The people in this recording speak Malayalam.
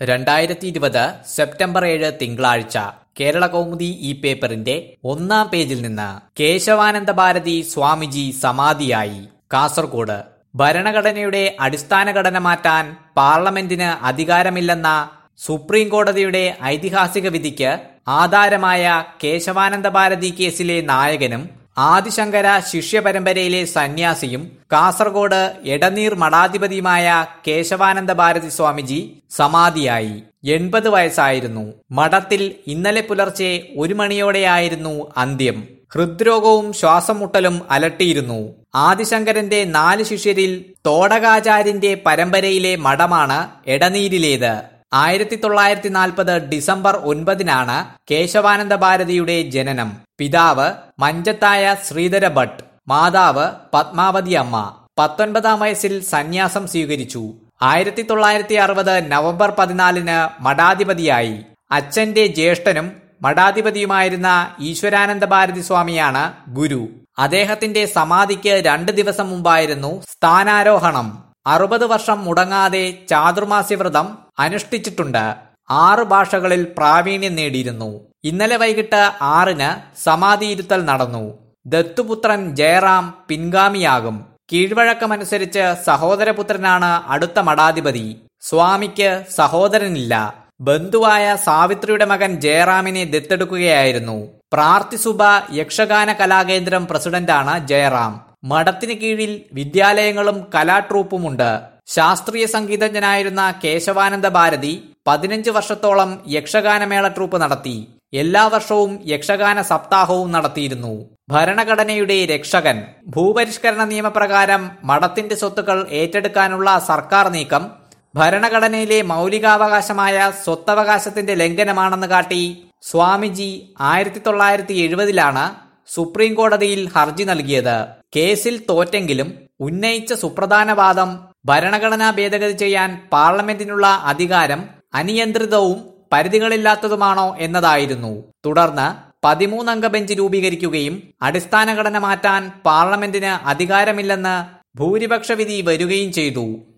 രണ്ടായിരത്തി ഇരുപത് സെപ്റ്റംബർ ഏഴ് തിങ്കളാഴ്ച കേരള കൗമുദി ഈ പേപ്പറിന്റെ ഒന്നാം പേജിൽ നിന്ന് കേശവാനന്ദ ഭാരതി സ്വാമിജി സമാധിയായി കാസർഗോഡ് ഭരണഘടനയുടെ അടിസ്ഥാന ഘടന മാറ്റാൻ പാർലമെന്റിന് അധികാരമില്ലെന്ന സുപ്രീം കോടതിയുടെ ഐതിഹാസിക വിധിക്ക് ആധാരമായ കേശവാനന്ദ ഭാരതി കേസിലെ നായകനും ആദിശങ്കര ശിഷ്യ പരമ്പരയിലെ സന്യാസിയും കാസർഗോഡ് എടനീർ മഠാധിപതിയുമായ കേശവാനന്ദ ഭാരതി സ്വാമിജി സമാധിയായി എൺപത് വയസ്സായിരുന്നു മഠത്തിൽ ഇന്നലെ പുലർച്ചെ ഒരു മണിയോടെയായിരുന്നു അന്ത്യം ഹൃദ്രോഗവും ശ്വാസം മുട്ടലും അലട്ടിയിരുന്നു ആദിശങ്കരന്റെ നാല് ശിഷ്യരിൽ തോടകാചാര്യന്റെ പരമ്പരയിലെ മഠമാണ് എടനീരിലേത് ആയിരത്തി തൊള്ളായിരത്തി നാൽപ്പത് ഡിസംബർ ഒൻപതിനാണ് കേശവാനന്ദ ഭാരതിയുടെ ജനനം പിതാവ് മഞ്ചത്തായ ശ്രീധര ഭട്ട് മാതാവ് പത്മാവതി അമ്മ പത്തൊൻപതാം വയസ്സിൽ സന്യാസം സ്വീകരിച്ചു ആയിരത്തി തൊള്ളായിരത്തി അറുപത് നവംബർ പതിനാലിന് മഠാധിപതിയായി അച്ഛന്റെ ജ്യേഷ്ഠനും മഠാധിപതിയുമായിരുന്ന ഈശ്വരാനന്ദ ഭാരതി സ്വാമിയാണ് ഗുരു അദ്ദേഹത്തിന്റെ സമാധിക്ക് രണ്ട് ദിവസം മുമ്പായിരുന്നു സ്ഥാനാരോഹണം അറുപത് വർഷം മുടങ്ങാതെ ചാതുർമാസ്യ വ്രതം അനുഷ്ഠിച്ചിട്ടുണ്ട് ആറ് ഭാഷകളിൽ പ്രാവീണ്യം നേടിയിരുന്നു ഇന്നലെ വൈകിട്ട് ആറിന് സമാധിയിരുത്തൽ നടന്നു ദത്തുപുത്രൻ ജയറാം പിൻഗാമിയാകും കീഴ്വഴക്കമനുസരിച്ച് സഹോദരപുത്രനാണ് അടുത്ത മഠാധിപതി സ്വാമിക്ക് സഹോദരനില്ല ബന്ധുവായ സാവിത്രിയുടെ മകൻ ജയറാമിനെ ദത്തെടുക്കുകയായിരുന്നു പ്രാർത്ഥിസുബ യക്ഷഗാന കലാകേന്ദ്രം പ്രസിഡന്റാണ് ജയറാം മഠത്തിന് കീഴിൽ വിദ്യാലയങ്ങളും കലാട്രൂപ്പുമുണ്ട് ശാസ്ത്രീയ സംഗീതജ്ഞനായിരുന്ന കേശവാനന്ദ ഭാരതി പതിനഞ്ച് വർഷത്തോളം യക്ഷഗാനമേള ട്രൂപ്പ് നടത്തി എല്ലാ വർഷവും യക്ഷഗാന സപ്താഹവും നടത്തിയിരുന്നു ഭരണഘടനയുടെ രക്ഷകൻ ഭൂപരിഷ്കരണ നിയമപ്രകാരം മഠത്തിന്റെ സ്വത്തുക്കൾ ഏറ്റെടുക്കാനുള്ള സർക്കാർ നീക്കം ഭരണഘടനയിലെ മൗലികാവകാശമായ സ്വത്തവകാശത്തിന്റെ ലംഘനമാണെന്ന് കാട്ടി സ്വാമിജി ആയിരത്തി തൊള്ളായിരത്തി എഴുപതിലാണ് സുപ്രീം കോടതിയിൽ ഹർജി നൽകിയത് കേസിൽ തോറ്റെങ്കിലും ഉന്നയിച്ച സുപ്രധാന വാദം ഭരണഘടനാ ഭേദഗതി ചെയ്യാൻ പാർലമെന്റിനുള്ള അധികാരം അനിയന്ത്രിതവും പരിധികളില്ലാത്തതുമാണോ എന്നതായിരുന്നു തുടർന്ന് പതിമൂന്നംഗ ബെഞ്ച് രൂപീകരിക്കുകയും അടിസ്ഥാന ഘടന മാറ്റാൻ പാർലമെന്റിന് അധികാരമില്ലെന്ന് ഭൂരിപക്ഷ വിധി വരികയും ചെയ്തു